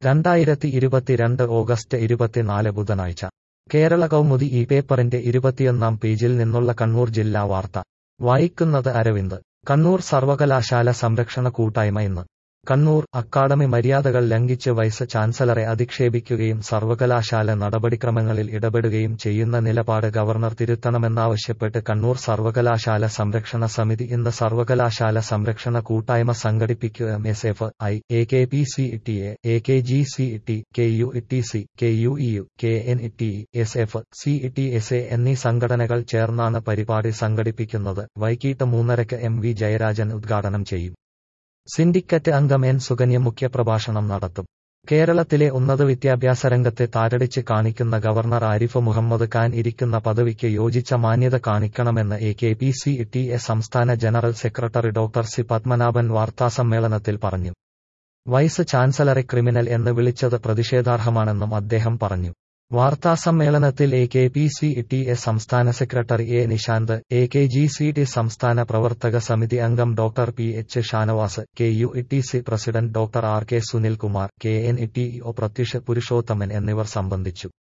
രണ്ടായിരത്തി ഇരുപത്തിരണ്ട് ഓഗസ്റ്റ് ഇരുപത്തിനാല് ബുധനാഴ്ച കേരള കൗമുദി ഈ പേപ്പറിന്റെ ഇരുപത്തിയൊന്നാം പേജിൽ നിന്നുള്ള കണ്ണൂർ ജില്ലാ വാർത്ത വായിക്കുന്നത് അരവിന്ദ് കണ്ണൂർ സർവകലാശാല സംരക്ഷണ കൂട്ടായ്മ ഇന്ന് കണ്ണൂർ അക്കാഡമി മര്യാദകൾ ലംഘിച്ച് വൈസ് ചാൻസലറെ അധിക്ഷേപിക്കുകയും സർവകലാശാല നടപടിക്രമങ്ങളിൽ ഇടപെടുകയും ചെയ്യുന്ന നിലപാട് ഗവർണർ തിരുത്തണമെന്നാവശ്യപ്പെട്ട് കണ്ണൂർ സർവകലാശാല സംരക്ഷണ സമിതി ഇന്ന് സർവകലാശാല സംരക്ഷണ കൂട്ടായ്മ സംഘടിപ്പിക്കുക M S F I A K P C T A A K G C T K U T C K U E U K N T S F C T S A എന്നീ സംഘടനകൾ ചേർന്നാണ് പരിപാടി സംഘടിപ്പിക്കുന്നത് വൈകിട്ട് മൂന്നരക്ക് M V Jayarajan ഉദ്ഘാടനം ചെയ്യും syndicate അംഗം എൻ സുകന്യ മുഖ്യപ്രഭാഷണം നടത്തും കേരളത്തിലെ ഉന്നത വിദ്യാഭ്യാസ രംഗത്തെ താരടിച്ച് കാണിക്കുന്ന ഗവർണർ ആരിഫ് മുഹമ്മദ് ഖാൻ ഇരിക്കുന്ന പദവിക്ക് യോജിച്ച മാന്യത കാണിക്കണമെന്ന് A K P C T A സംസ്ഥാന general secretary doctor C Padmanabhan വാർത്താസമ്മേളനത്തിൽ പറഞ്ഞു വൈസ് ചാൻസലറെ ക്രിമിനൽ എന്ന് വിളിച്ചത് പ്രതിഷേധാർഹമാണെന്നും അദ്ദേഹം പറഞ്ഞു വാർത്താസമ്മേളനത്തിൽ A K P C T A സംസ്ഥാന secretary A Nishanth A K G C T സംസ്ഥാന പ്രവർത്തക സമിതി അംഗം doctor P H Shanavas K U T C president doctor R K Sunilkumar K N T O Prathyaksha Purushothaman എന്നിവർ സംബന്ധിച്ചു